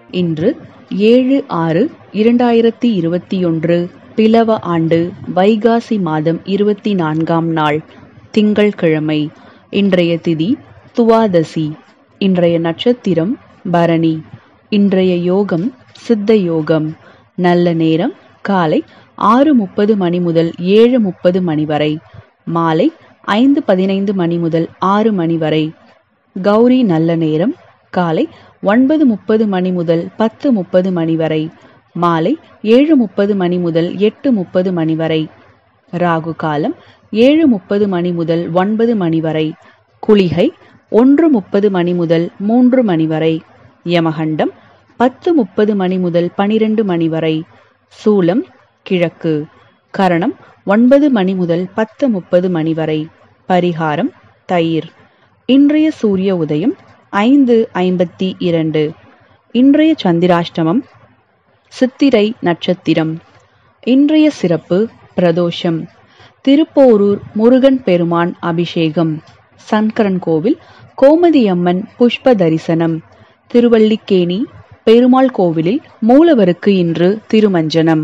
இன்று ஏழு ஆறு இரண்டாயிரத்தி இருபத்தி ஒன்று பிலவ ஆண்டு வைகாசி மாதம் இருபத்தி நான்காம் நாள் திங்கள்கிழமை இன்றைய திதி துவாதசி இன்றைய நட்சத்திரம் பரணி இன்றைய யோகம் சித்த யோகம் நல்ல நேரம் காலை ஆறு முப்பது மணி முதல் ஏழு முப்பது மணி வரை மாலை ஐந்து பதினைந்து மணி முதல் ஆறு மணி வரை கௌரி நல்ல நேரம் காலை ஒன்பது முப்பது மணி முதல் பத்து முப்பது மணி வரை மாலை ஏழு முப்பது மணி முதல் எட்டு முப்பது மணி வரை ராகு காலம் ஏழு முப்பது மணி முதல் ஒன்பது மணி வரை குளிகை ஒன்று முப்பது மணி முதல் மூன்று மணி வரை யமகண்டம் பத்து முப்பது மணி முதல் பனிரெண்டு மணி வரை சூலம் கிழக்கு கரணம் ஒன்பது மணி முதல் பத்து முப்பது மணி வரை பரிகாரம் தயிர் இன்றைய சூரிய உதயம் ஐந்து ஐம்பத்தி இரண்டு இன்றைய சந்திராஷ்டமம் சித்திரை நட்சத்திரம் இன்றைய சிறப்பு பிரதோஷம் திருப்போரூர் முருகன் பெருமான் அபிஷேகம் சங்கரன் கோவில் கோமதியம்மன் புஷ்ப தரிசனம் திருவல்லிக்கேணி பெருமாள் கோவிலில் மூலவருக்கு இன்று திருமஞ்சனம்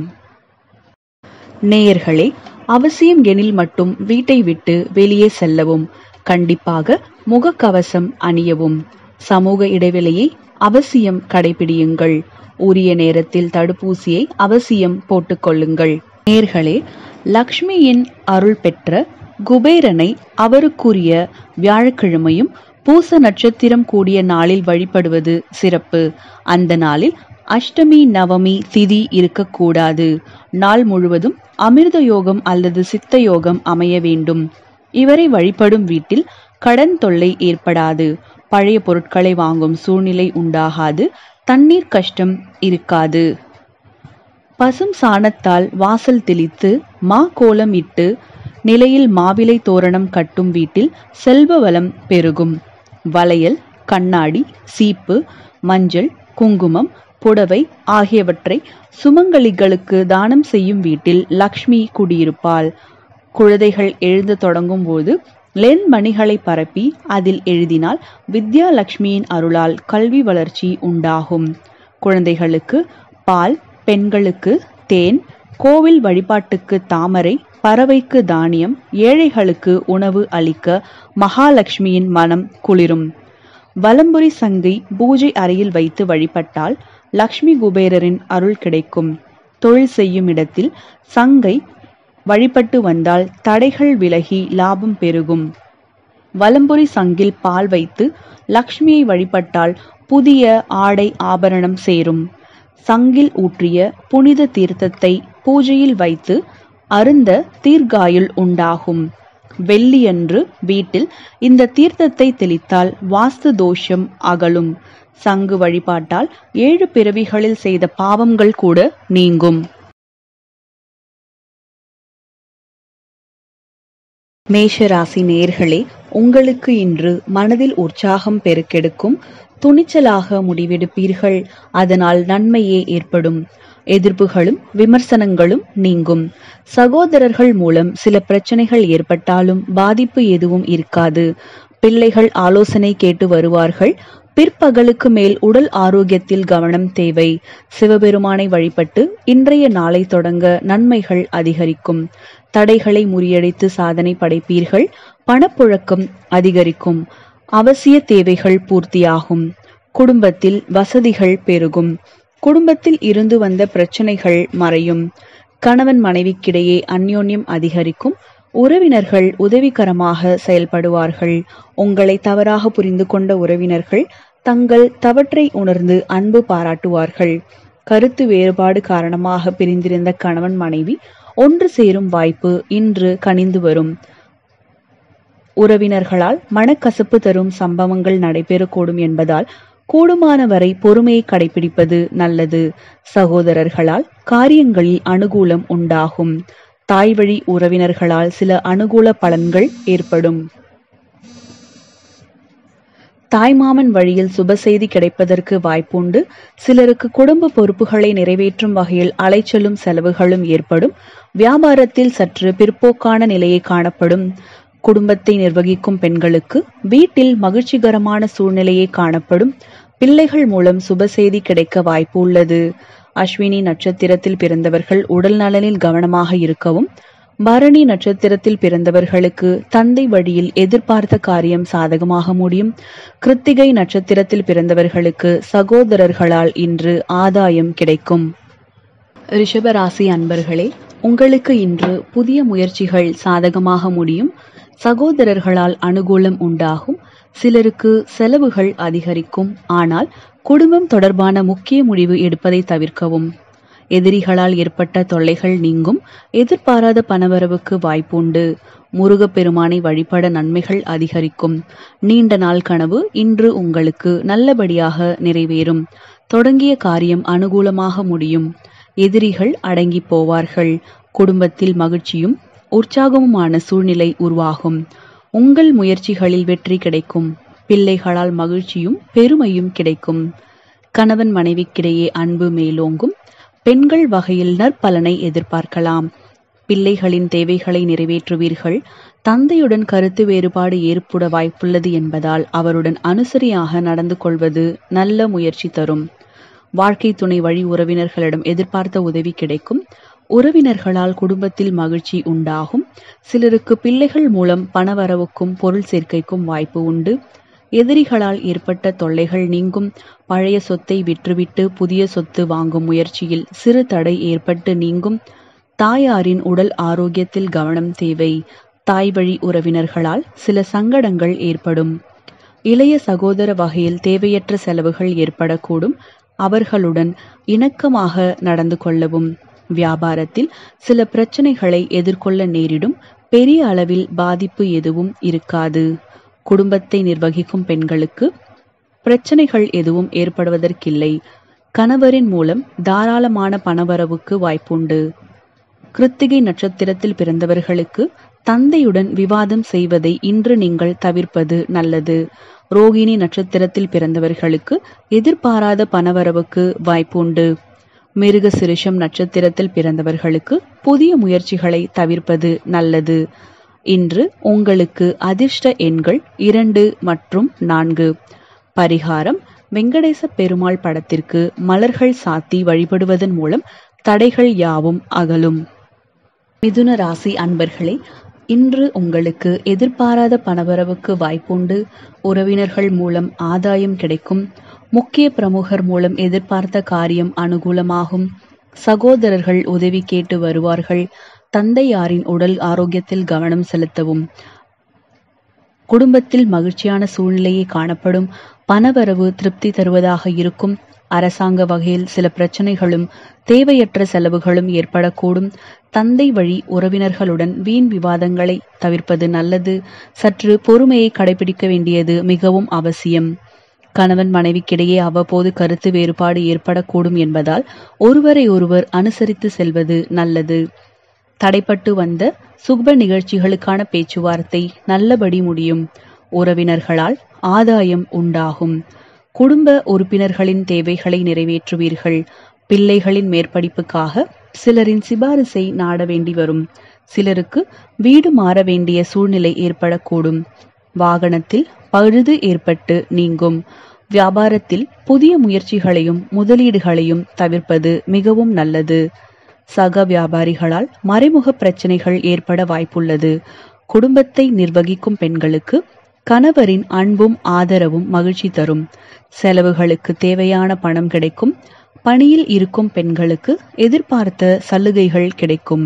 நேயர்களே அவசியம் எனில் மட்டும் வீட்டை விட்டு வெளியே செல்லவும் கண்டிப்பாக முகக்கவசம் அணியவும் சமூக இடைவெளியை அவசியம் கடைபிடியுங்கள் உரிய நேரத்தில் தடுப்பூசியை அவசியம் போட்டுக்கொள்ளுங்கள் நேர்களே லக்ஷ்மியின் அருள் பெற்ற குபேரனை அவருக்குரிய வியாழக்கிழமையும் பூச நட்சத்திரம் கூடிய நாளில் வழிபடுவது சிறப்பு அந்த நாளில் அஷ்டமி நவமி திதி இருக்கக்கூடாது நாள் முழுவதும் அமிர்த யோகம் அல்லது சித்த யோகம் அமைய வேண்டும் இவரை வழிபடும் வீட்டில் கடன் தொல்லை ஏற்படாது பழைய பொருட்களை வாங்கும் சூழ்நிலை உண்டாகாது தண்ணீர் கஷ்டம் இருக்காது பசும் சாணத்தால் வாசல் தெளித்து மா கோலம் இட்டு நிலையில் மாவிலை தோரணம் கட்டும் வீட்டில் செல்வ வளம் பெருகும் வளையல் கண்ணாடி சீப்பு மஞ்சள் குங்குமம் புடவை ஆகியவற்றை சுமங்கலிகளுக்கு தானம் செய்யும் வீட்டில் லக்ஷ்மி குடியிருப்பாள் குழந்தைகள் எழுந்து தொடங்கும் போது லென் மணிகளை பரப்பி அதில் எழுதினால் வித்யா லக்ஷ்மியின் அருளால் கல்வி வளர்ச்சி உண்டாகும் குழந்தைகளுக்கு பால் பெண்களுக்கு தேன் கோவில் வழிபாட்டுக்கு தாமரை பறவைக்கு தானியம் ஏழைகளுக்கு உணவு அளிக்க மகாலட்சுமியின் மனம் குளிரும் வலம்புரி சங்கை பூஜை அறையில் வைத்து வழிபட்டால் லக்ஷ்மி குபேரரின் அருள் கிடைக்கும் தொழில் செய்யும் இடத்தில் சங்கை வழிபட்டு வந்தால் தடைகள் விலகி லாபம் பெருகும் வலம்புரி சங்கில் பால் வைத்து லக்ஷ்மியை வழிபட்டால் புதிய ஆடை ஆபரணம் சேரும் சங்கில் ஊற்றிய புனித தீர்த்தத்தை பூஜையில் வைத்து அருந்த தீர்காயுள் உண்டாகும் வெள்ளியன்று வீட்டில் இந்த தீர்த்தத்தை தெளித்தால் வாஸ்து தோஷம் அகலும் சங்கு வழிபாட்டால் ஏழு பிறவிகளில் செய்த பாவங்கள் கூட நீங்கும் மேஷராசி நேர்களே உங்களுக்கு இன்று மனதில் உற்சாகம் பெருக்கெடுக்கும் துணிச்சலாக முடிவெடுப்பீர்கள் அதனால் நன்மையே ஏற்படும் எதிர்ப்புகளும் விமர்சனங்களும் நீங்கும் சகோதரர்கள் மூலம் சில பிரச்சனைகள் ஏற்பட்டாலும் பாதிப்பு எதுவும் இருக்காது பிள்ளைகள் ஆலோசனை கேட்டு வருவார்கள் பிற்பகலுக்கு மேல் உடல் ஆரோக்கியத்தில் கவனம் தேவை சிவபெருமானை வழிபட்டு இன்றைய நாளை தொடங்க நன்மைகள் அதிகரிக்கும் தடைகளை முறியடித்து சாதனை படைப்பீர்கள் பணப்புழக்கம் அதிகரிக்கும் அவசிய தேவைகள் பூர்த்தியாகும் குடும்பத்தில் வசதிகள் பெருகும் குடும்பத்தில் இருந்து வந்த பிரச்சனைகள் மறையும் கணவன் மனைவிக்கிடையே அந்யோன்யம் அதிகரிக்கும் உறவினர்கள் உதவிகரமாக செயல்படுவார்கள் உங்களை தவறாக புரிந்து கொண்ட உறவினர்கள் தங்கள் தவற்றை உணர்ந்து அன்பு பாராட்டுவார்கள் கருத்து வேறுபாடு காரணமாக பிரிந்திருந்த கணவன் மனைவி ஒன்று சேரும் வாய்ப்பு இன்று கனிந்து வரும் உறவினர்களால் மனக்கசப்பு தரும் சம்பவங்கள் நடைபெறக்கூடும் என்பதால் கூடுமான வரை பொறுமையை கடைபிடிப்பது நல்லது சகோதரர்களால் காரியங்களில் அனுகூலம் உண்டாகும் தாய் வழி உறவினர்களால் சில அனுகூல பலன்கள் ஏற்படும் தாய்மாமன் வழியில் சுப செய்தி கிடைப்பதற்கு வாய்ப்புண்டு சிலருக்கு குடும்ப பொறுப்புகளை நிறைவேற்றும் வகையில் அலைச்சலும் செலவுகளும் ஏற்படும் வியாபாரத்தில் சற்று பிற்போக்கான நிலையை காணப்படும் குடும்பத்தை நிர்வகிக்கும் பெண்களுக்கு வீட்டில் மகிழ்ச்சிகரமான சூழ்நிலையை காணப்படும் பிள்ளைகள் மூலம் சுபசெய்தி கிடைக்க வாய்ப்பு உள்ளது அஸ்வினி நட்சத்திரத்தில் பிறந்தவர்கள் உடல் நலனில் கவனமாக இருக்கவும் பரணி நட்சத்திரத்தில் பிறந்தவர்களுக்கு தந்தை வழியில் எதிர்பார்த்த காரியம் சாதகமாக முடியும் கிருத்திகை நட்சத்திரத்தில் பிறந்தவர்களுக்கு சகோதரர்களால் இன்று ஆதாயம் கிடைக்கும் ரிஷபராசி அன்பர்களே உங்களுக்கு இன்று புதிய முயற்சிகள் சாதகமாக முடியும் சகோதரர்களால் அனுகூலம் உண்டாகும் சிலருக்கு செலவுகள் அதிகரிக்கும் ஆனால் குடும்பம் தொடர்பான முக்கிய முடிவு எடுப்பதை தவிர்க்கவும் எதிரிகளால் ஏற்பட்ட தொல்லைகள் நீங்கும் எதிர்பாராத பணவரவுக்கு வாய்ப்புண்டு முருகப்பெருமானை வழிபட நன்மைகள் அதிகரிக்கும் நீண்ட நாள் கனவு இன்று உங்களுக்கு நல்லபடியாக நிறைவேறும் தொடங்கிய காரியம் அனுகூலமாக முடியும் எதிரிகள் அடங்கி போவார்கள் குடும்பத்தில் மகிழ்ச்சியும் உற்சாகமுமான சூழ்நிலை உருவாகும் உங்கள் முயற்சிகளில் வெற்றி கிடைக்கும் பிள்ளைகளால் மகிழ்ச்சியும் பெருமையும் கிடைக்கும் கணவன் மனைவிக்கிடையே அன்பு மேலோங்கும் பெண்கள் வகையில் நற்பலனை எதிர்பார்க்கலாம் பிள்ளைகளின் தேவைகளை நிறைவேற்றுவீர்கள் தந்தையுடன் கருத்து வேறுபாடு ஏற்பட வாய்ப்புள்ளது என்பதால் அவருடன் அனுசரியாக நடந்து கொள்வது நல்ல முயற்சி தரும் வாழ்க்கை துணை வழி உறவினர்களிடம் எதிர்பார்த்த உதவி கிடைக்கும் உறவினர்களால் குடும்பத்தில் மகிழ்ச்சி உண்டாகும் சிலருக்கு பிள்ளைகள் மூலம் பணவரவுக்கும் பொருள் சேர்க்கைக்கும் வாய்ப்பு உண்டு எதிரிகளால் ஏற்பட்ட தொல்லைகள் நீங்கும் பழைய சொத்தை விற்றுவிட்டு புதிய சொத்து வாங்கும் முயற்சியில் சிறு தடை ஏற்பட்டு நீங்கும் தாயாரின் உடல் ஆரோக்கியத்தில் கவனம் தேவை தாய் வழி உறவினர்களால் சில சங்கடங்கள் ஏற்படும் இளைய சகோதர வகையில் தேவையற்ற செலவுகள் ஏற்படக்கூடும் அவர்களுடன் இணக்கமாக நடந்து கொள்ளவும் வியாபாரத்தில் சில பிரச்சனைகளை எதிர்கொள்ள நேரிடும் பெரிய அளவில் பாதிப்பு எதுவும் இருக்காது குடும்பத்தை நிர்வகிக்கும் பெண்களுக்கு பிரச்சனைகள் எதுவும் ஏற்படுவதற்கில்லை கணவரின் மூலம் தாராளமான பணவரவுக்கு வாய்ப்புண்டு கிருத்திகை நட்சத்திரத்தில் பிறந்தவர்களுக்கு தந்தையுடன் விவாதம் செய்வதை இன்று நீங்கள் தவிர்ப்பது நல்லது ரோகிணி நட்சத்திரத்தில் பிறந்தவர்களுக்கு எதிர்பாராத பணவரவுக்கு வாய்ப்புண்டு மிருக சிருஷம் நட்சத்திரத்தில் பிறந்தவர்களுக்கு புதிய முயற்சிகளை தவிர்ப்பது நல்லது இன்று உங்களுக்கு அதிர்ஷ்ட எண்கள் இரண்டு மற்றும் நான்கு பரிகாரம் வெங்கடேச பெருமாள் படத்திற்கு மலர்கள் சாத்தி வழிபடுவதன் மூலம் தடைகள் யாவும் அகலும் மிதுன ராசி அன்பர்களே இன்று உங்களுக்கு எதிர்பாராத பணவரவுக்கு வாய்ப்புண்டு உறவினர்கள் மூலம் ஆதாயம் கிடைக்கும் முக்கிய பிரமுகர் மூலம் எதிர்பார்த்த காரியம் அனுகூலமாகும் சகோதரர்கள் உதவி கேட்டு வருவார்கள் தந்தையாரின் உடல் ஆரோக்கியத்தில் கவனம் செலுத்தவும் குடும்பத்தில் மகிழ்ச்சியான சூழ்நிலையை காணப்படும் பணவரவு திருப்தி தருவதாக இருக்கும் அரசாங்க வகையில் சில பிரச்சனைகளும் தேவையற்ற செலவுகளும் ஏற்படக்கூடும் தந்தை வழி உறவினர்களுடன் வீண் விவாதங்களை தவிர்ப்பது நல்லது சற்று பொறுமையை கடைபிடிக்க வேண்டியது மிகவும் அவசியம் கணவன் மனைவிக்கிடையே அவ்வப்போது கருத்து வேறுபாடு ஏற்படக்கூடும் என்பதால் ஒருவரை ஒருவர் அனுசரித்து செல்வது நல்லது தடைப்பட்டு வந்த சுப நிகழ்ச்சிகளுக்கான பேச்சுவார்த்தை நல்லபடி முடியும் உறவினர்களால் ஆதாயம் உண்டாகும் குடும்ப உறுப்பினர்களின் தேவைகளை நிறைவேற்றுவீர்கள் பிள்ளைகளின் மேற்படிப்புக்காக சிலரின் சிபாரிசை நாட வேண்டி வரும் சிலருக்கு வீடு மாற வேண்டிய சூழ்நிலை ஏற்படக்கூடும் வாகனத்தில் பழுது ஏற்பட்டு நீங்கும் வியாபாரத்தில் புதிய முயற்சிகளையும் முதலீடுகளையும் தவிர்ப்பது மிகவும் நல்லது சக வியாபாரிகளால் மறைமுக பிரச்சனைகள் ஏற்பட வாய்ப்புள்ளது குடும்பத்தை நிர்வகிக்கும் பெண்களுக்கு கணவரின் அன்பும் ஆதரவும் மகிழ்ச்சி தரும் செலவுகளுக்கு தேவையான பணம் கிடைக்கும் பணியில் இருக்கும் பெண்களுக்கு எதிர்பார்த்த சலுகைகள் கிடைக்கும்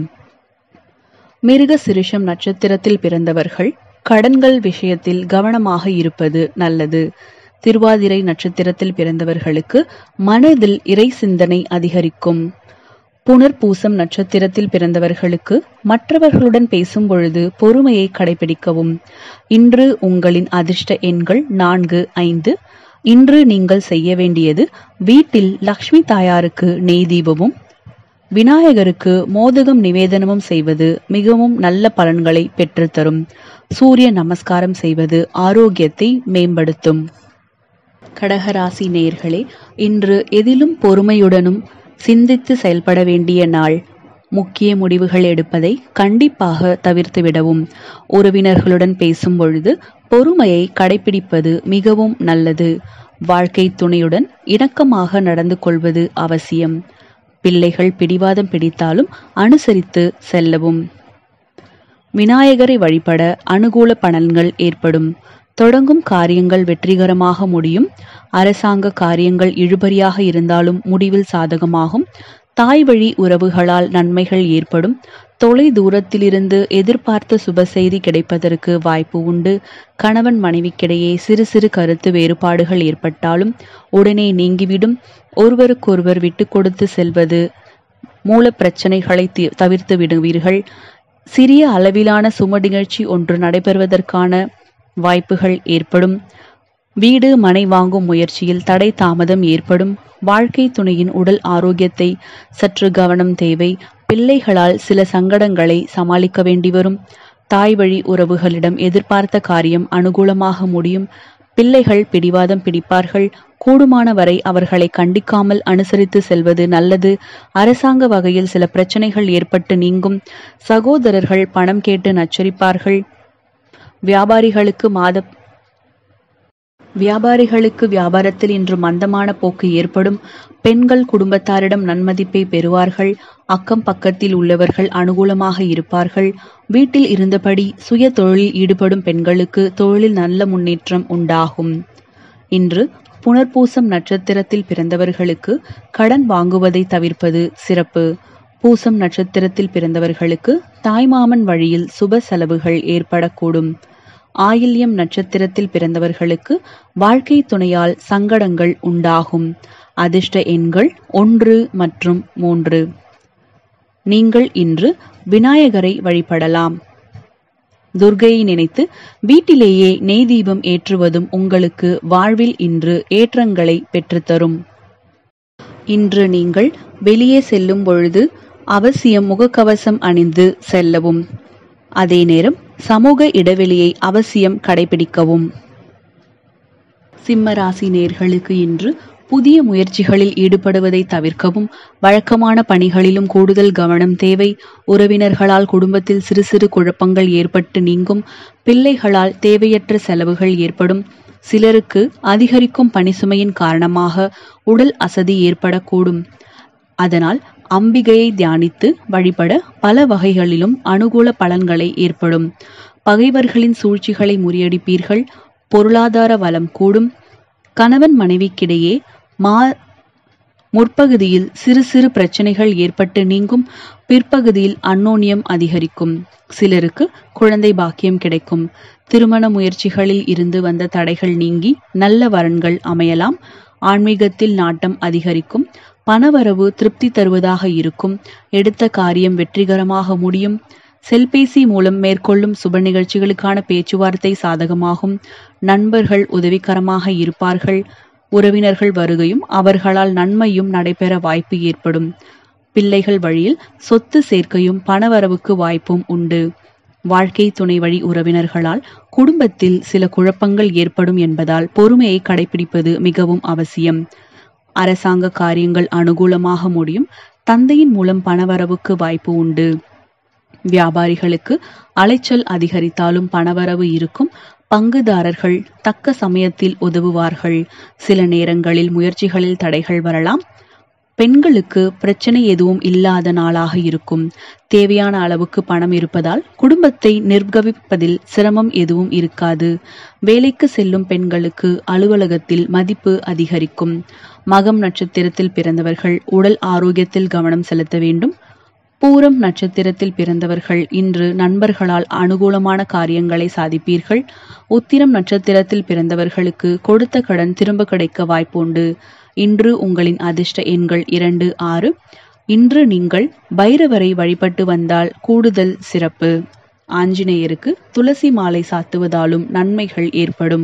மிருக சிருஷம் நட்சத்திரத்தில் பிறந்தவர்கள் கடன்கள் விஷயத்தில் கவனமாக இருப்பது நல்லது திருவாதிரை நட்சத்திரத்தில் பிறந்தவர்களுக்கு மனதில் இறை சிந்தனை அதிகரிக்கும் புனர்பூசம் நட்சத்திரத்தில் பிறந்தவர்களுக்கு மற்றவர்களுடன் பேசும் பொழுது பொறுமையை கடைபிடிக்கவும் இன்று உங்களின் அதிர்ஷ்ட எண்கள் நான்கு ஐந்து இன்று நீங்கள் செய்ய வேண்டியது வீட்டில் லக்ஷ்மி தாயாருக்கு நெய் தீபமும் விநாயகருக்கு மோதகம் நிவேதனமும் செய்வது மிகவும் நல்ல பலன்களை பெற்றுத்தரும் சூரிய நமஸ்காரம் செய்வது ஆரோக்கியத்தை மேம்படுத்தும் கடகராசி நேயர்களே இன்று எதிலும் பொறுமையுடனும் சிந்தித்து செயல்பட வேண்டிய நாள் முக்கிய முடிவுகள் எடுப்பதை கண்டிப்பாக தவிர்த்துவிடவும் உறவினர்களுடன் பேசும் பொழுது பொறுமையை கடைபிடிப்பது மிகவும் நல்லது வாழ்க்கை துணையுடன் இணக்கமாக நடந்து கொள்வது அவசியம் பிள்ளைகள் பிடிவாதம் பிடித்தாலும் அனுசரித்து செல்லவும் விநாயகரை வழிபட அனுகூல பலன்கள் ஏற்படும் தொடங்கும் காரியங்கள் வெற்றிகரமாக முடியும் அரசாங்க காரியங்கள் இழுபறியாக இருந்தாலும் முடிவில் சாதகமாகும் தாய் வழி உறவுகளால் நன்மைகள் ஏற்படும் தொலை தூரத்திலிருந்து எதிர்பார்த்த சுப செய்தி கிடைப்பதற்கு வாய்ப்பு உண்டு கணவன் மனைவிக்கிடையே சிறு சிறு கருத்து வேறுபாடுகள் ஏற்பட்டாலும் உடனே நீங்கிவிடும் ஒருவருக்கொருவர் விட்டு கொடுத்து செல்வது மூல பிரச்சனைகளை தி- தவிர்த்து விடுவீர்கள் சிறிய அளவிலான சும நிகழ்ச்சி ஒன்று நடைபெறுவதற்கான வாய்ப்புகள் ஏற்படும் வீடு மனை வாங்கும் முயற்சியில் தடை தாமதம் ஏற்படும் வாழ்க்கை துணையின் உடல் ஆரோக்கியத்தை சற்று கவனம் தேவை பிள்ளைகளால் சில சங்கடங்களை சமாளிக்க வேண்டி வரும் தாய் வழி உறவுகளிடம் எதிர்பார்த்த காரியம் அனுகூலமாக முடியும் பிள்ளைகள் பிடிவாதம் பிடிப்பார்கள் கூடுமான வரை அவர்களை கண்டிக்காமல் அனுசரித்து செல்வது நல்லது அரசாங்க வகையில் சில பிரச்சனைகள் ஏற்பட்டு நீங்கும் சகோதரர்கள் பணம் கேட்டு நச்சரிப்பார்கள் வியாபாரிகளுக்கு மாத வியாபாரிகளுக்கு வியாபாரத்தில் இன்று மந்தமான போக்கு ஏற்படும் பெண்கள் குடும்பத்தாரிடம் நன்மதிப்பை பெறுவார்கள் அக்கம் பக்கத்தில் உள்ளவர்கள் அனுகூலமாக இருப்பார்கள் வீட்டில் இருந்தபடி சுய தொழிலில் ஈடுபடும் பெண்களுக்கு தொழிலில் நல்ல முன்னேற்றம் உண்டாகும் இன்று புனர்பூசம் நட்சத்திரத்தில் பிறந்தவர்களுக்கு கடன் வாங்குவதை தவிர்ப்பது சிறப்பு பூசம் நட்சத்திரத்தில் பிறந்தவர்களுக்கு தாய்மாமன் வழியில் சுப செலவுகள் ஏற்படக்கூடும் ஆயில்யம் நட்சத்திரத்தில் பிறந்தவர்களுக்கு வாழ்க்கை துணையால் சங்கடங்கள் உண்டாகும் அதிர்ஷ்ட எண்கள் ஒன்று மற்றும் மூன்று நீங்கள் இன்று விநாயகரை வழிபடலாம் துர்கையை நினைத்து வீட்டிலேயே நெய் தீபம் ஏற்றுவதும் உங்களுக்கு வாழ்வில் இன்று ஏற்றங்களை பெற்றுத்தரும் இன்று நீங்கள் வெளியே செல்லும் பொழுது அவசியம் முகக்கவசம் அணிந்து செல்லவும் அதே நேரம் சமூக இடைவெளியை அவசியம் கடைபிடிக்கவும் சிம்ம ராசி நேர்களுக்கு இன்று புதிய முயற்சிகளில் ஈடுபடுவதை தவிர்க்கவும் வழக்கமான பணிகளிலும் கூடுதல் கவனம் தேவை உறவினர்களால் குடும்பத்தில் சிறு சிறு குழப்பங்கள் ஏற்பட்டு நீங்கும் பிள்ளைகளால் தேவையற்ற செலவுகள் ஏற்படும் சிலருக்கு அதிகரிக்கும் பணிசுமையின் காரணமாக உடல் அசதி ஏற்படக்கூடும் அதனால் அம்பிகையை தியானித்து வழிபட பல வகைகளிலும் அனுகூல பலன்களை ஏற்படும் பகைவர்களின் சூழ்ச்சிகளை முறியடிப்பீர்கள் பொருளாதார வளம் கூடும் கணவன் மனைவிக்கிடையே மா முற்பகுதியில் சிறு சிறு பிரச்சனைகள் ஏற்பட்டு நீங்கும் பிற்பகுதியில் அன்னோன்யம் அதிகரிக்கும் சிலருக்கு குழந்தை பாக்கியம் கிடைக்கும் திருமண முயற்சிகளில் இருந்து வந்த தடைகள் நீங்கி நல்ல வரன்கள் அமையலாம் ஆன்மீகத்தில் நாட்டம் அதிகரிக்கும் பணவரவு திருப்தி தருவதாக இருக்கும் எடுத்த காரியம் வெற்றிகரமாக முடியும் செல்பேசி மூலம் மேற்கொள்ளும் சுப நிகழ்ச்சிகளுக்கான பேச்சுவார்த்தை சாதகமாகும் நண்பர்கள் உதவிகரமாக இருப்பார்கள் உறவினர்கள் வருகையும் அவர்களால் நன்மையும் நடைபெற வாய்ப்பு ஏற்படும் பிள்ளைகள் வழியில் சொத்து சேர்க்கையும் பணவரவுக்கு வாய்ப்பும் உண்டு வாழ்க்கை துணை வழி உறவினர்களால் குடும்பத்தில் சில குழப்பங்கள் ஏற்படும் என்பதால் பொறுமையை கடைபிடிப்பது மிகவும் அவசியம் அரசாங்க காரியங்கள் அனுகூலமாக முடியும் தந்தையின் மூலம் பணவரவுக்கு வாய்ப்பு உண்டு வியாபாரிகளுக்கு அலைச்சல் அதிகரித்தாலும் பணவரவு இருக்கும் பங்குதாரர்கள் தக்க சமயத்தில் உதவுவார்கள் சில நேரங்களில் முயற்சிகளில் தடைகள் வரலாம் பெண்களுக்கு பிரச்சனை எதுவும் இல்லாத நாளாக இருக்கும் தேவையான அளவுக்கு பணம் இருப்பதால் குடும்பத்தை நிர்வகிப்பதில் சிரமம் எதுவும் இருக்காது வேலைக்கு செல்லும் பெண்களுக்கு அலுவலகத்தில் மதிப்பு அதிகரிக்கும் மகம் நட்சத்திரத்தில் பிறந்தவர்கள் உடல் ஆரோக்கியத்தில் கவனம் செலுத்த வேண்டும் பூரம் நட்சத்திரத்தில் பிறந்தவர்கள் இன்று நண்பர்களால் அனுகூலமான காரியங்களை சாதிப்பீர்கள் உத்திரம் நட்சத்திரத்தில் பிறந்தவர்களுக்கு கொடுத்த கடன் திரும்ப கிடைக்க வாய்ப்புண்டு இன்று உங்களின் அதிர்ஷ்ட எண்கள் இரண்டு ஆறு இன்று நீங்கள் பைரவரை வழிபட்டு வந்தால் கூடுதல் சிறப்பு ஆஞ்சநேயருக்கு துளசி மாலை சாத்துவதாலும் நன்மைகள் ஏற்படும்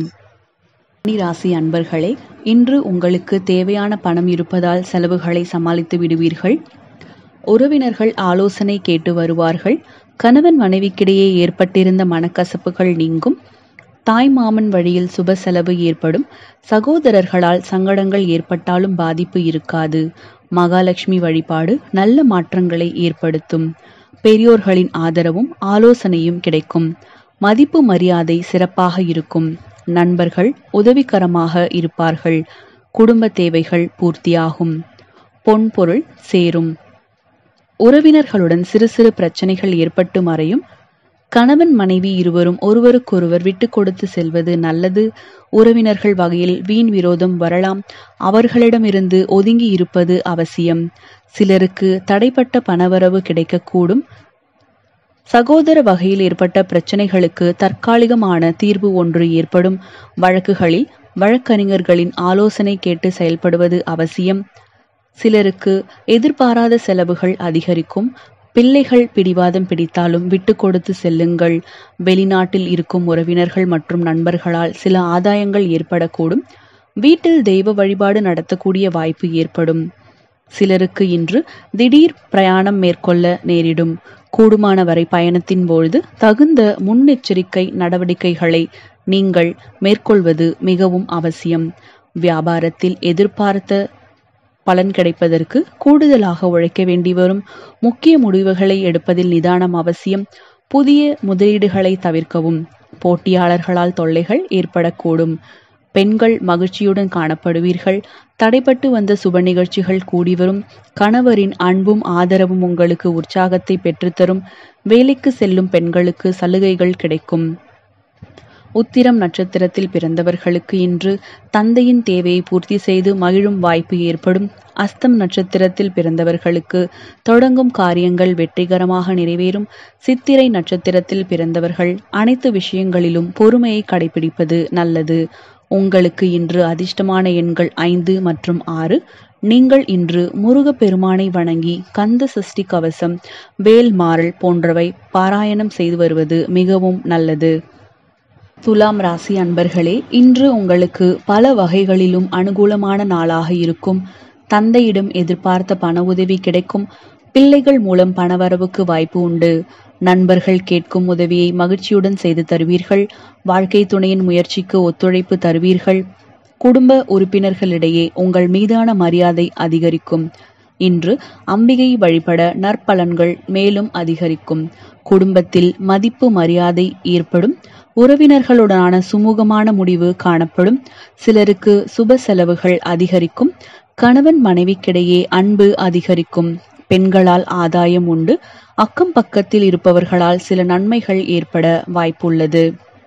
ராசி அன்பர்களே இன்று உங்களுக்கு தேவையான பணம் இருப்பதால் செலவுகளை சமாளித்து விடுவீர்கள் உறவினர்கள் ஆலோசனை கேட்டு வருவார்கள் கணவன் மனைவிக்கிடையே ஏற்பட்டிருந்த மனக்கசப்புகள் நீங்கும் தாய் மாமன் வழியில் சுப செலவு ஏற்படும் சகோதரர்களால் சங்கடங்கள் ஏற்பட்டாலும் பாதிப்பு இருக்காது மகாலட்சுமி வழிபாடு நல்ல மாற்றங்களை ஏற்படுத்தும் பெரியோர்களின் ஆதரவும் ஆலோசனையும் கிடைக்கும் மதிப்பு மரியாதை சிறப்பாக இருக்கும் நண்பர்கள் உதவிகரமாக இருப்பார்கள் குடும்ப தேவைகள் பூர்த்தியாகும் பொன்பொருள் சேரும் உறவினர்களுடன் சிறு சிறு பிரச்சனைகள் ஏற்பட்டு மறையும் கணவன் மனைவி இருவரும் ஒருவருக்கொருவர் விட்டு கொடுத்து செல்வது நல்லது உறவினர்கள் வகையில் வீண் விரோதம் வரலாம் அவர்களிடமிருந்து ஒதுங்கி இருப்பது அவசியம் சிலருக்கு தடைப்பட்ட பணவரவு கிடைக்கக்கூடும் சகோதர வகையில் ஏற்பட்ட பிரச்சனைகளுக்கு தற்காலிகமான தீர்வு ஒன்று ஏற்படும் வழக்குகளில் வழக்கறிஞர்களின் ஆலோசனை கேட்டு செயல்படுவது அவசியம் சிலருக்கு எதிர்பாராத செலவுகள் அதிகரிக்கும் பிள்ளைகள் பிடிவாதம் பிடித்தாலும் விட்டு கொடுத்து செல்லுங்கள் வெளிநாட்டில் இருக்கும் உறவினர்கள் மற்றும் நண்பர்களால் சில ஆதாயங்கள் ஏற்படக்கூடும் வீட்டில் தெய்வ வழிபாடு நடத்தக்கூடிய வாய்ப்பு ஏற்படும் சிலருக்கு இன்று திடீர் பிரயாணம் மேற்கொள்ள நேரிடும் கூடுமான வரை பயணத்தின் பொழுது தகுந்த முன்னெச்சரிக்கை நடவடிக்கைகளை நீங்கள் மேற்கொள்வது மிகவும் அவசியம் வியாபாரத்தில் எதிர்பார்த்த பலன் கிடைப்பதற்கு கூடுதலாக உழைக்க வேண்டி வரும் முக்கிய முடிவுகளை எடுப்பதில் நிதானம் அவசியம் புதிய முதலீடுகளை தவிர்க்கவும் போட்டியாளர்களால் தொல்லைகள் ஏற்படக்கூடும் பெண்கள் மகிழ்ச்சியுடன் காணப்படுவீர்கள் தடைப்பட்டு வந்த சுப நிகழ்ச்சிகள் கூடி வரும் கணவரின் அன்பும் ஆதரவும் உங்களுக்கு உற்சாகத்தை பெற்றுத்தரும் வேலைக்கு செல்லும் பெண்களுக்கு சலுகைகள் கிடைக்கும் உத்திரம் நட்சத்திரத்தில் பிறந்தவர்களுக்கு இன்று தந்தையின் தேவையை பூர்த்தி செய்து மகிழும் வாய்ப்பு ஏற்படும் அஸ்தம் நட்சத்திரத்தில் பிறந்தவர்களுக்கு தொடங்கும் காரியங்கள் வெற்றிகரமாக நிறைவேறும் சித்திரை நட்சத்திரத்தில் பிறந்தவர்கள் அனைத்து விஷயங்களிலும் பொறுமையை கடைபிடிப்பது நல்லது உங்களுக்கு இன்று அதிர்ஷ்டமான எண்கள் ஐந்து மற்றும் ஆறு நீங்கள் இன்று முருகப்பெருமானை வணங்கி கந்த சஷ்டி கவசம் வேல் மாறல் போன்றவை பாராயணம் செய்து வருவது மிகவும் நல்லது துலாம் ராசி அன்பர்களே இன்று உங்களுக்கு பல வகைகளிலும் அனுகூலமான நாளாக இருக்கும் தந்தையிடம் எதிர்பார்த்த பண உதவி கிடைக்கும் பிள்ளைகள் மூலம் பணவரவுக்கு வாய்ப்பு உண்டு நண்பர்கள் கேட்கும் உதவியை மகிழ்ச்சியுடன் செய்து தருவீர்கள் வாழ்க்கை துணையின் முயற்சிக்கு ஒத்துழைப்பு தருவீர்கள் குடும்ப உறுப்பினர்களிடையே உங்கள் மீதான மரியாதை அதிகரிக்கும் இன்று அம்பிகை வழிபட நற்பலன்கள் மேலும் அதிகரிக்கும் குடும்பத்தில் மதிப்பு மரியாதை ஏற்படும் உறவினர்களுடனான சுமூகமான முடிவு காணப்படும் சிலருக்கு சுப செலவுகள் அதிகரிக்கும் கணவன் மனைவிக்கிடையே அன்பு அதிகரிக்கும் பெண்களால் ஆதாயம் உண்டு அக்கம் பக்கத்தில் இருப்பவர்களால் சில நன்மைகள் ஏற்பட வாய்ப்புள்ளது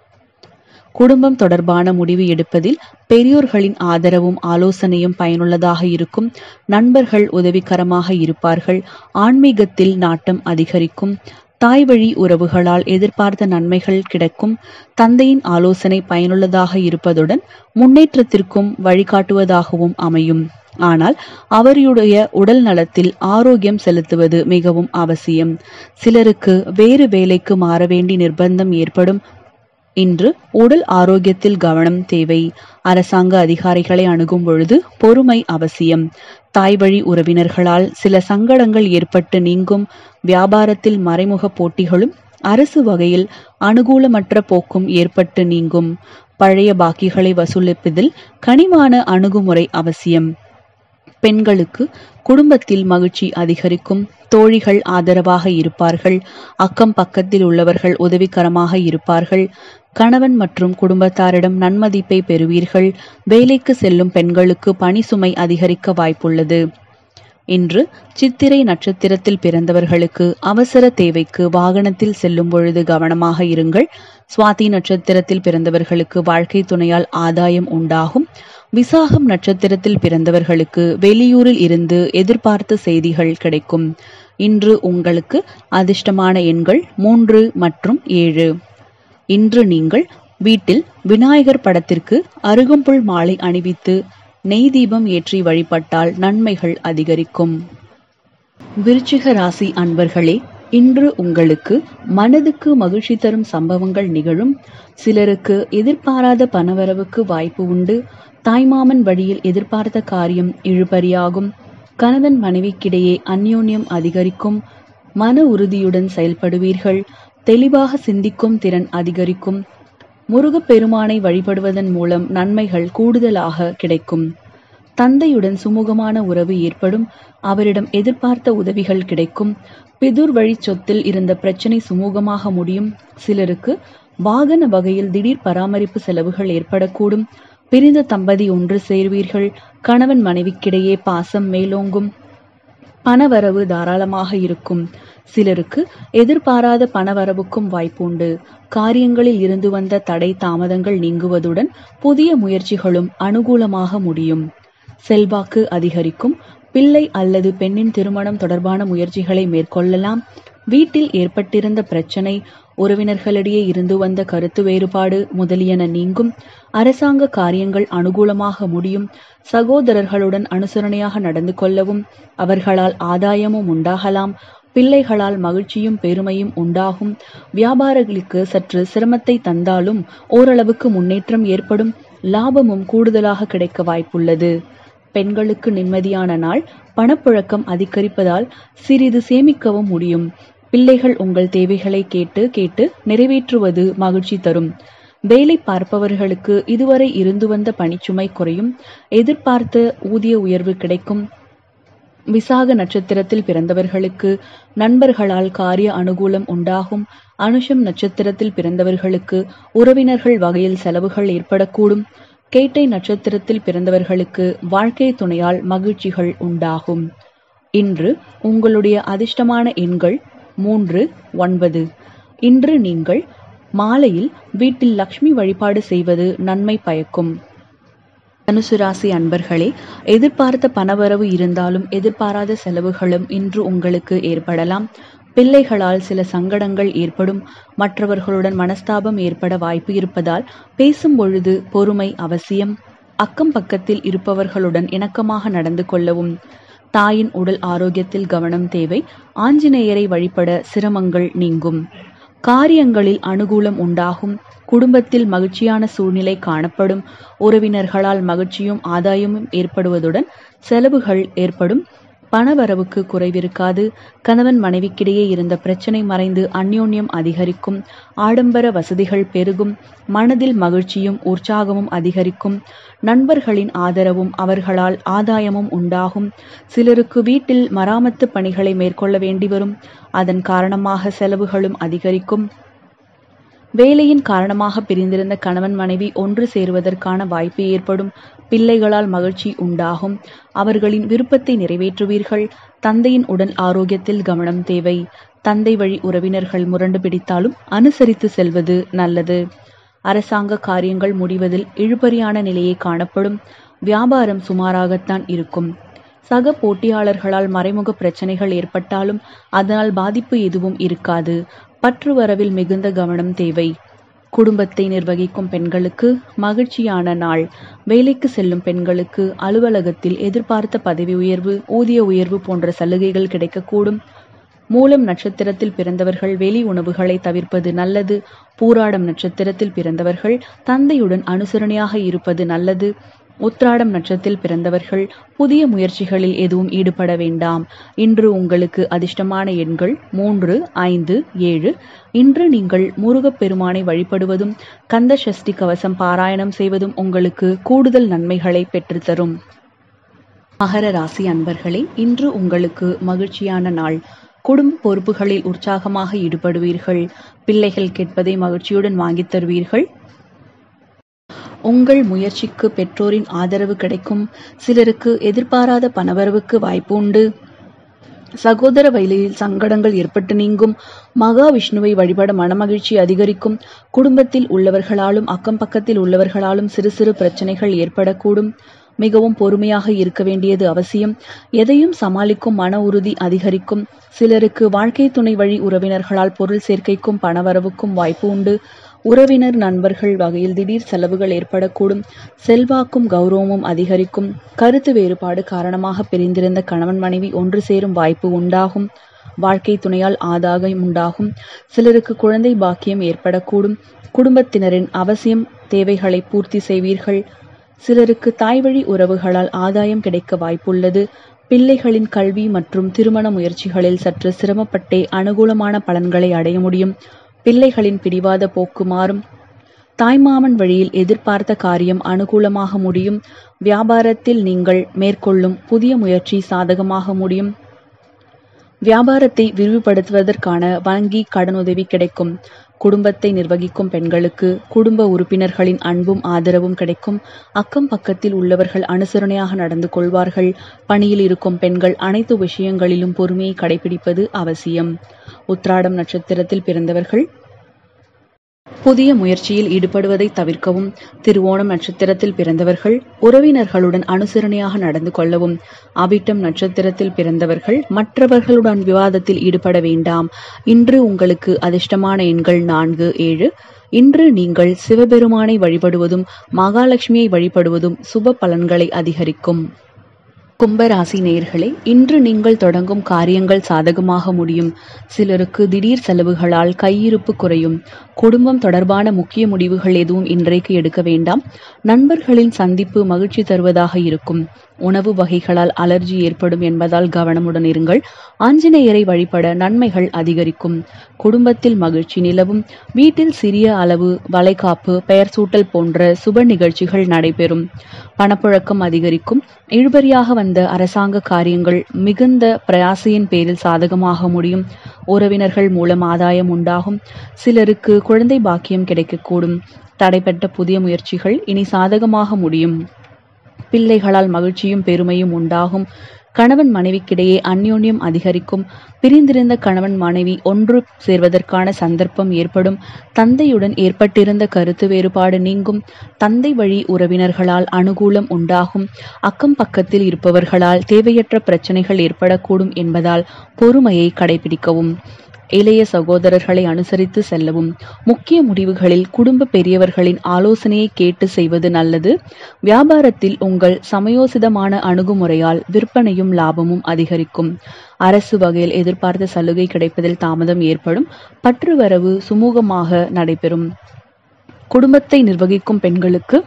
குடும்பம் தொடர்பான முடிவு எடுப்பதில் பெரியோர்களின் ஆதரவும் ஆலோசனையும் பயனுள்ளதாக இருக்கும் நண்பர்கள் உதவிகரமாக இருப்பார்கள் ஆன்மீகத்தில் நாட்டம் அதிகரிக்கும் தாய் வழி உறவுகளால் எதிர்பார்த்த நன்மைகள் கிடைக்கும் தந்தையின் ஆலோசனை பயனுள்ளதாக இருப்பதுடன் முன்னேற்றத்திற்கும் வழிகாட்டுவதாகவும் அமையும் ஆனால் அவருடைய உடல் நலத்தில் ஆரோக்கியம் செலுத்துவது மிகவும் அவசியம் சிலருக்கு வேறு வேலைக்கு மாற வேண்டி நிர்பந்தம் ஏற்படும் இன்று உடல் ஆரோக்கியத்தில் கவனம் தேவை அரசாங்க அதிகாரிகளை அணுகும் பொழுது பொறுமை அவசியம் தாய் வழி உறவினர்களால் சில சங்கடங்கள் ஏற்பட்டு நீங்கும் வியாபாரத்தில் மறைமுக போட்டிகளும் அரசு வகையில் அனுகூலமற்ற போக்கும் ஏற்பட்டு நீங்கும் பழைய பாக்கிகளை வசூலிப்பதில் கனிவான அணுகுமுறை அவசியம் பெண்களுக்கு குடும்பத்தில் மகிழ்ச்சி அதிகரிக்கும் தோழிகள் ஆதரவாக இருப்பார்கள் அக்கம் பக்கத்தில் உள்ளவர்கள் உதவிகரமாக இருப்பார்கள் கணவன் மற்றும் குடும்பத்தாரிடம் நன்மதிப்பை பெறுவீர்கள் வேலைக்கு செல்லும் பெண்களுக்கு பணி சுமை அதிகரிக்க வாய்ப்புள்ளது இன்று சித்திரை நட்சத்திரத்தில் பிறந்தவர்களுக்கு அவசர தேவைக்கு வாகனத்தில் செல்லும் பொழுது கவனமாக இருங்கள் சுவாதி நட்சத்திரத்தில் பிறந்தவர்களுக்கு வாழ்க்கை துணையால் ஆதாயம் உண்டாகும் விசாகம் நட்சத்திரத்தில் பிறந்தவர்களுக்கு வெளியூரில் இருந்து எதிர்பார்த்த செய்திகள் கிடைக்கும் இன்று உங்களுக்கு அதிர்ஷ்டமான எண்கள் மூன்று மற்றும் ஏழு இன்று நீங்கள் வீட்டில் விநாயகர் படத்திற்கு அருகம்புல் மாலை அணிவித்து நெய் தீபம் ஏற்றி வழிபட்டால் நன்மைகள் அதிகரிக்கும் விருச்சிக ராசி அன்பர்களே இன்று உங்களுக்கு மனதுக்கு மகிழ்ச்சி தரும் சம்பவங்கள் நிகழும் சிலருக்கு எதிர்பாராத பணவரவுக்கு வாய்ப்பு உண்டு தாய்மாமன் வழியில் எதிர்பார்த்த காரியம் இழுபறியாகும் கணவன் மனைவிக்கிடையே அந்யோன்யம் அதிகரிக்கும் மன உறுதியுடன் செயல்படுவீர்கள் தெளிவாக சிந்திக்கும் திறன் அதிகரிக்கும் முருகப்பெருமானை வழிபடுவதன் மூலம் நன்மைகள் கூடுதலாக கிடைக்கும் தந்தையுடன் சுமூகமான உறவு ஏற்படும் அவரிடம் எதிர்பார்த்த உதவிகள் கிடைக்கும் பிதுர் வழி சொத்தில் இருந்த பிரச்சனை சுமூகமாக முடியும் சிலருக்கு வாகன வகையில் திடீர் பராமரிப்பு செலவுகள் ஏற்படக்கூடும் பிரிந்த தம்பதி ஒன்று சேர்வீர்கள் கணவன் மனைவிக்கிடையே பாசம் மேலோங்கும் பணவரவு தாராளமாக இருக்கும் சிலருக்கு எதிர்பாராத பணவரவுக்கும் வாய்ப்புண்டு காரியங்களில் இருந்து வந்த தடை தாமதங்கள் நீங்குவதுடன் புதிய முயற்சிகளும் அனுகூலமாக முடியும் செல்வாக்கு அதிகரிக்கும் பிள்ளை அல்லது பெண்ணின் திருமணம் தொடர்பான முயற்சிகளை மேற்கொள்ளலாம் வீட்டில் ஏற்பட்டிருந்த பிரச்சனை உறவினர்களிடையே இருந்து வந்த கருத்து வேறுபாடு முதலியன நீங்கும் அரசாங்க காரியங்கள் அனுகூலமாக முடியும் சகோதரர்களுடன் அனுசரணையாக நடந்து கொள்ளவும் அவர்களால் ஆதாயமும் உண்டாகலாம் பிள்ளைகளால் மகிழ்ச்சியும் பெருமையும் உண்டாகும் வியாபாரிகளுக்கு சற்று சிரமத்தை தந்தாலும் ஓரளவுக்கு முன்னேற்றம் ஏற்படும் லாபமும் கூடுதலாக கிடைக்க வாய்ப்புள்ளது பெண்களுக்கு நிம்மதியான நாள் பணப்புழக்கம் அதிகரிப்பதால் சிறிது சேமிக்கவும் முடியும் பிள்ளைகள் உங்கள் தேவைகளை கேட்டு கேட்டு நிறைவேற்றுவது மகிழ்ச்சி தரும் வேலை பார்ப்பவர்களுக்கு இதுவரை இருந்து வந்த பணிச்சுமை குறையும் எதிர்பார்த்த ஊதிய உயர்வு கிடைக்கும் விசாக நட்சத்திரத்தில் பிறந்தவர்களுக்கு நண்பர்களால் காரிய அனுகூலம் உண்டாகும் அனுஷம் நட்சத்திரத்தில் பிறந்தவர்களுக்கு உறவினர்கள் வகையில் செலவுகள் ஏற்படக்கூடும் கேட்டை நட்சத்திரத்தில் பிறந்தவர்களுக்கு வாழ்க்கை துணையால் மகிழ்ச்சிகள் உண்டாகும் இன்று உங்களுடைய அதிர்ஷ்டமான எண்கள் மூன்று ஒன்பது இன்று நீங்கள் மாலையில் வீட்டில் லக்ஷ்மி வழிபாடு செய்வது நன்மை பயக்கும் தனுசு ராசி அன்பர்களே எதிர்பார்த்த பணவரவு இருந்தாலும் எதிர்பாராத செலவுகளும் இன்று உங்களுக்கு ஏற்படலாம் பிள்ளைகளால் சில சங்கடங்கள் ஏற்படும் மற்றவர்களுடன் மனஸ்தாபம் ஏற்பட வாய்ப்பு இருப்பதால் பேசும் பொழுது பொறுமை அவசியம் அக்கம் பக்கத்தில் இருப்பவர்களுடன் இணக்கமாக நடந்து கொள்ளவும் தாயின் உடல் ஆரோக்கியத்தில் கவனம் தேவை ஆஞ்சநேயரை வழிபட சிரமங்கள் நீங்கும் காரியங்களில் அனுகூலம் உண்டாகும் குடும்பத்தில் மகிழ்ச்சியான சூழ்நிலை காணப்படும் உறவினர்களால் மகிழ்ச்சியும் ஆதாயமும் ஏற்படுவதுடன் செலவுகள் ஏற்படும் பணவரவுக்கு குறைவிருக்காது கணவன் மனைவிக்கிடையே இருந்த பிரச்சனை மறைந்து அந்யோன்யம் அதிகரிக்கும் ஆடம்பர வசதிகள் பெருகும் மனதில் மகிழ்ச்சியும் உற்சாகமும் அதிகரிக்கும் நண்பர்களின் ஆதரவும் அவர்களால் ஆதாயமும் உண்டாகும் சிலருக்கு வீட்டில் மராமத்து பணிகளை மேற்கொள்ள வேண்டி வரும் அதன் காரணமாக செலவுகளும் அதிகரிக்கும் வேலையின் காரணமாக பிரிந்திருந்த கணவன் மனைவி ஒன்று சேருவதற்கான வாய்ப்பு ஏற்படும் பிள்ளைகளால் மகிழ்ச்சி உண்டாகும் அவர்களின் விருப்பத்தை நிறைவேற்றுவீர்கள் தந்தையின் உடல் ஆரோக்கியத்தில் கவனம் தேவை தந்தை வழி உறவினர்கள் முரண்டு பிடித்தாலும் அனுசரித்து செல்வது நல்லது அரசாங்க காரியங்கள் முடிவதில் இழுபறியான நிலையே காணப்படும் வியாபாரம் சுமாராகத்தான் இருக்கும் சக போட்டியாளர்களால் மறைமுக பிரச்சனைகள் ஏற்பட்டாலும் அதனால் பாதிப்பு எதுவும் இருக்காது பற்று வரவில் மிகுந்த கவனம் தேவை குடும்பத்தை நிர்வகிக்கும் பெண்களுக்கு மகிழ்ச்சியான நாள் வேலைக்கு செல்லும் பெண்களுக்கு அலுவலகத்தில் எதிர்பார்த்த பதவி உயர்வு ஊதிய உயர்வு போன்ற சலுகைகள் கிடைக்கக்கூடும் மூலம் நட்சத்திரத்தில் பிறந்தவர்கள் வெளி உணவுகளை தவிர்ப்பது நல்லது பூராடம் நட்சத்திரத்தில் பிறந்தவர்கள் தந்தையுடன் அனுசரணையாக இருப்பது நல்லது உத்ராடம் நட்சத்திரத்தில் பிறந்தவர்கள் புதிய முயற்சிகளில் எதுவும் ஈடுபட வேண்டாம் இன்று உங்களுக்கு அதிர்ஷ்டமான எண்கள் மூன்று ஐந்து ஏழு இன்று நீங்கள் முருகப்பெருமானை வழிபடுவதும் கந்த சஷ்டி கவசம் பாராயணம் செய்வதும் உங்களுக்கு கூடுதல் நன்மைகளை பெற்றுத்தரும் மகர ராசி அன்பர்களே இன்று உங்களுக்கு மகிழ்ச்சியான நாள் குடும்ப பொறுப்புகளில் உற்சாகமாக ஈடுபடுவீர்கள் பிள்ளைகள் கேட்பதை மகிழ்ச்சியுடன் வாங்கித் தருவீர்கள் உங்கள் முயற்சிக்கு பெற்றோரின் ஆதரவு கிடைக்கும் சிலருக்கு எதிர்பாராத பணவரவுக்கு வாய்ப்பு உண்டு சகோதர வயலில் சங்கடங்கள் ஏற்பட்டு நீங்கும் மகாவிஷ்ணுவை வழிபட மனமகிழ்ச்சி அதிகரிக்கும் குடும்பத்தில் உள்ளவர்களாலும் அக்கம் பக்கத்தில் உள்ளவர்களாலும் சிறு சிறு பிரச்சனைகள் ஏற்படக்கூடும் மிகவும் பொறுமையாக இருக்க வேண்டியது அவசியம் எதையும் சமாளிக்கும் மன உறுதி அதிகரிக்கும் சிலருக்கு வாழ்க்கை துணை வழி உறவினர்களால் பொருள் சேர்க்கைக்கும் பணவரவுக்கும் வாய்ப்பு உண்டு உறவினர் நண்பர்கள் வகையில் திடீர் செலவுகள் ஏற்படக்கூடும் செல்வாக்கும் கௌரவமும் அதிகரிக்கும் கருத்து வேறுபாடு காரணமாக பிரிந்திருந்த கணவன் மனைவி ஒன்று சேரும் வாய்ப்பு உண்டாகும் வாழ்க்கை துணையால் ஆதாயம் உண்டாகும் சிலருக்கு குழந்தை பாக்கியம் ஏற்படக்கூடும் குடும்பத்தினரின் அவசியம் தேவைகளை பூர்த்தி செய்வீர்கள் சிலருக்கு தாய்வழி உறவுகளால் ஆதாயம் கிடைக்க வாய்ப்புள்ளது பிள்ளைகளின் கல்வி மற்றும் திருமண முயற்சிகளில் சற்று சிரமப்பட்டே அனுகூலமான பலன்களை அடைய முடியும் பிள்ளைகளின் பிடிவாத போக்கு மாறும் தாய்மாமன் வழியில் எதிர்பார்த்த காரியம் அனுகூலமாக முடியும் வியாபாரத்தில் நீங்கள் மேற்கொள்ளும் புதிய முயற்சி சாதகமாக முடியும் வியாபாரத்தை விரிவுபடுத்துவதற்கான வங்கி கடனுதவி கிடைக்கும் குடும்பத்தை நிர்வகிக்கும் பெண்களுக்கு குடும்ப உறுப்பினர்களின் அன்பும் ஆதரவும் கிடைக்கும் அக்கம் பக்கத்தில் உள்ளவர்கள் அனுசரணையாக நடந்து கொள்வார்கள் பணியில் இருக்கும் பெண்கள் அனைத்து விஷயங்களிலும் பொறுமையை கடைபிடிப்பது அவசியம் உத்ராடம் நட்சத்திரத்தில் பிறந்தவர்கள் புதிய முயற்சியில் ஈடுபடுவதை தவிர்க்கவும் திருவோணம் நட்சத்திரத்தில் பிறந்தவர்கள் உறவினர்களுடன் அனுசரணையாக நடந்து கொள்ளவும் அவிட்டம் நட்சத்திரத்தில் பிறந்தவர்கள் மற்றவர்களுடன் விவாதத்தில் ஈடுபட வேண்டாம் இன்று உங்களுக்கு அதிர்ஷ்டமான எண்கள் நான்கு ஏழு இன்று நீங்கள் சிவபெருமானை வழிபடுவதும் மகாலட்சுமியை வழிபடுவதும் சுப பலன்களை அதிகரிக்கும் கும்பராசி நேயர்களே இன்று நீங்கள் தொடங்கும் காரியங்கள் சாதகமாக முடியும் சிலருக்கு திடீர் செலவுகளால் கையிருப்பு குறையும் குடும்பம் தொடர்பான முக்கிய முடிவுகள் எதுவும் இன்றைக்கு எடுக்க வேண்டாம் நண்பர்களின் சந்திப்பு மகிழ்ச்சி தருவதாக இருக்கும் உணவு வகைகளால் அலர்ஜி ஏற்படும் என்பதால் கவனமுடன் இருங்கள் ஆஞ்சநேயரை வழிபட நன்மைகள் அதிகரிக்கும் குடும்பத்தில் மகிழ்ச்சி நிலவும் வீட்டில் சிறிய அளவு வளைகாப்பு பெயர் சூட்டல் போன்ற சுப நிகழ்ச்சிகள் நடைபெறும் பணப்புழக்கம் அதிகரிக்கும் இழுபறியாக வந்த அரசாங்க காரியங்கள் மிகுந்த பிரயாசையின் பேரில் சாதகமாக முடியும் உறவினர்கள் மூலம் ஆதாயம் உண்டாகும் சிலருக்கு குழந்தை பாக்கியம் கிடைக்கக்கூடும் தடைப்பட்ட புதிய முயற்சிகள் இனி சாதகமாக முடியும் பிள்ளைகளால் மகிழ்ச்சியும் பெருமையும் உண்டாகும் கணவன் மனைவிக்கிடையே அந்யோன்யம் அதிகரிக்கும் பிரிந்திருந்த கணவன் மனைவி ஒன்று சேர்வதற்கான சந்தர்ப்பம் ஏற்படும் தந்தையுடன் ஏற்பட்டிருந்த கருத்து வேறுபாடு நீங்கும் தந்தை வழி உறவினர்களால் அனுகூலம் உண்டாகும் அக்கம் பக்கத்தில் இருப்பவர்களால் தேவையற்ற பிரச்சனைகள் ஏற்படக்கூடும் என்பதால் பொறுமையை கடைபிடிக்கவும் இளைய சகோதரர்களை அனுசரித்து செல்லவும் முக்கிய முடிவுகளில் குடும்ப பெரியவர்களின் ஆலோசனையை கேட்டு செய்வது நல்லது வியாபாரத்தில் உங்கள் சமயோசிதமான அணுகுமுறையால் விற்பனையும் லாபமும் அதிகரிக்கும் அரசு வகையில் எதிர்பார்த்த சலுகை கிடைப்பதில் தாமதம் ஏற்படும் பற்றுவரவு சுமூகமாக நடைபெறும் குடும்பத்தை நிர்வகிக்கும் பெண்களுக்கு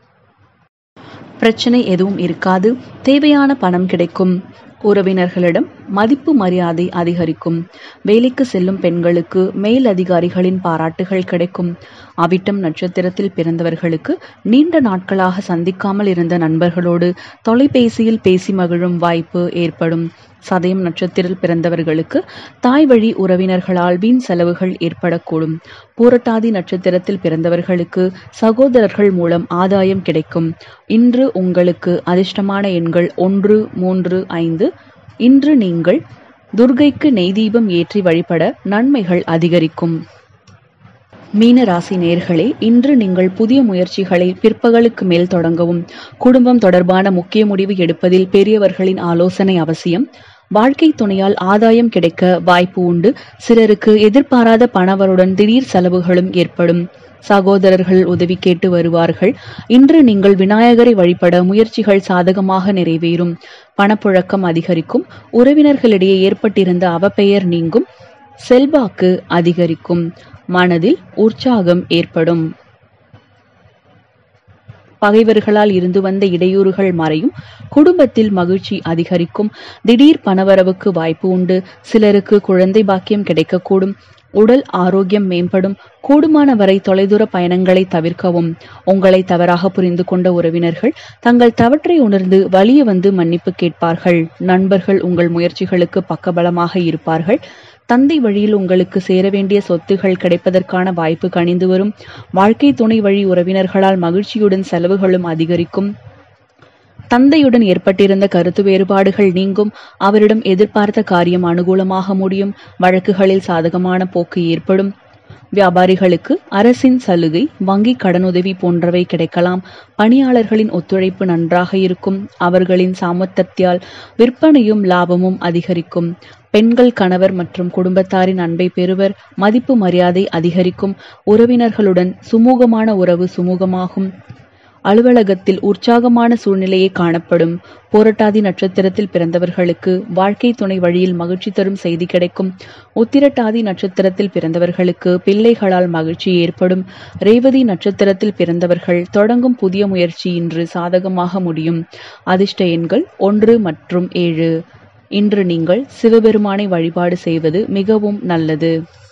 பிரச்சனை எதுவும் இருக்காது தேவையான பணம் கிடைக்கும் உறவினர்களிடம் மதிப்பு மரியாதை அதிகரிக்கும் வேலைக்கு செல்லும் பெண்களுக்கு மேல் அதிகாரிகளின் பாராட்டுகள் கிடைக்கும் அவிட்டம் நட்சத்திரத்தில் பிறந்தவர்களுக்கு நீண்ட நாட்களாக சந்திக்காமல் இருந்த நண்பர்களோடு தொலைபேசியில் பேசி மகிழும் வாய்ப்பு ஏற்படும் சதயம் நட்சத்திரத்தில் பிறந்தவர்களுக்கு தாய் வழி உறவினர்களால் வீண் செலவுகள் ஏற்படக்கூடும் பூரட்டாதி நட்சத்திரத்தில் பிறந்தவர்களுக்கு சகோதரர்கள் மூலம் ஆதாயம் கிடைக்கும் இன்று உங்களுக்கு அதிர்ஷ்டமான எண்கள் ஒன்று மூன்று ஐந்து இன்று நீங்கள் துர்கைக்கு நெய் தீபம் ஏற்றி வழிபட நன்மைகள் அதிகரிக்கும் மீன ராசி நேர்களே இன்று நீங்கள் புதிய முயற்சிகளை பிற்பகலுக்கு மேல் தொடங்கவும் குடும்பம் தொடர்பான முக்கிய முடிவு எடுப்பதில் பெரியவர்களின் ஆலோசனை அவசியம் வாழ்க்கை துணையால் ஆதாயம் கிடைக்க வாய்ப்பு உண்டு சிலருக்கு எதிர்பாராத பணவருடன் திடீர் செலவுகளும் ஏற்படும் சகோதரர்கள் உதவி கேட்டு வருவார்கள் இன்று நீங்கள் விநாயகரை வழிபட முயற்சிகள் சாதகமாக நிறைவேறும் பணப்புழக்கம் அதிகரிக்கும் உறவினர்களிடையே ஏற்பட்டிருந்த அவப்பெயர் நீங்கும் செல்வாக்கு அதிகரிக்கும் மனதில் உற்சாகம் ஏற்படும் பகைவர்களால் இருந்து வந்த இடையூறுகள் மறையும் குடும்பத்தில் மகிழ்ச்சி அதிகரிக்கும் திடீர் பணவரவுக்கு வாய்ப்பு உண்டு சிலருக்கு குழந்தை பாக்கியம் கிடைக்கக்கூடும் உடல் ஆரோக்கியம் மேம்படும் கூடுமான வரை தொலைதூர பயணங்களை தவிர்க்கவும் உங்களை தவறாக புரிந்து கொண்ட உறவினர்கள் தங்கள் தவற்றை உணர்ந்து வலிய வந்து மன்னிப்பு கேட்பார்கள் நண்பர்கள் உங்கள் முயற்சிகளுக்கு பக்கபலமாக இருப்பார்கள் தந்தை வழியில் உங்களுக்கு சேர வேண்டிய சொத்துகள் கிடைப்பதற்கான வாய்ப்பு கணிந்து வரும் வாழ்க்கை துணை வழி உறவினர்களால் மகிழ்ச்சியுடன் செலவுகளும் அதிகரிக்கும் தந்தையுடன் ஏற்பட்டிருந்த கருத்து வேறுபாடுகள் நீங்கும் அவரிடம் எதிர்பார்த்த காரியம் அனுகூலமாக முடியும் வழக்குகளில் சாதகமான போக்கு ஏற்படும் வியாபாரிகளுக்கு அரசின் சலுகை வங்கி கடனுதவி போன்றவை கிடைக்கலாம் பணியாளர்களின் ஒத்துழைப்பு நன்றாக இருக்கும் அவர்களின் சாமர்த்தியத்தால் விற்பனையும் லாபமும் அதிகரிக்கும் பெண்கள் கணவர் மற்றும் குடும்பத்தாரின் அன்பை பெறுவர் மதிப்பு மரியாதை அதிகரிக்கும் உறவினர்களுடன் சுமூகமான உறவு சுமூகமாகும் அலுவலகத்தில் உற்சாகமான சூழ்நிலையே காணப்படும் போரட்டாதி நட்சத்திரத்தில் பிறந்தவர்களுக்கு வாழ்க்கை துணை வழியில் மகிழ்ச்சி தரும் செய்தி கிடைக்கும் உத்திரட்டாதி நட்சத்திரத்தில் பிறந்தவர்களுக்கு பிள்ளைகளால் மகிழ்ச்சி ஏற்படும் ரேவதி நட்சத்திரத்தில் பிறந்தவர்கள் தொடங்கும் புதிய முயற்சி இன்று சாதகமாக முடியும் அதிர்ஷ்ட எண்கள் ஒன்று மற்றும் ஏழு இன்று நீங்கள் சிவபெருமானை வழிபாடு செய்வது மிகவும் நல்லது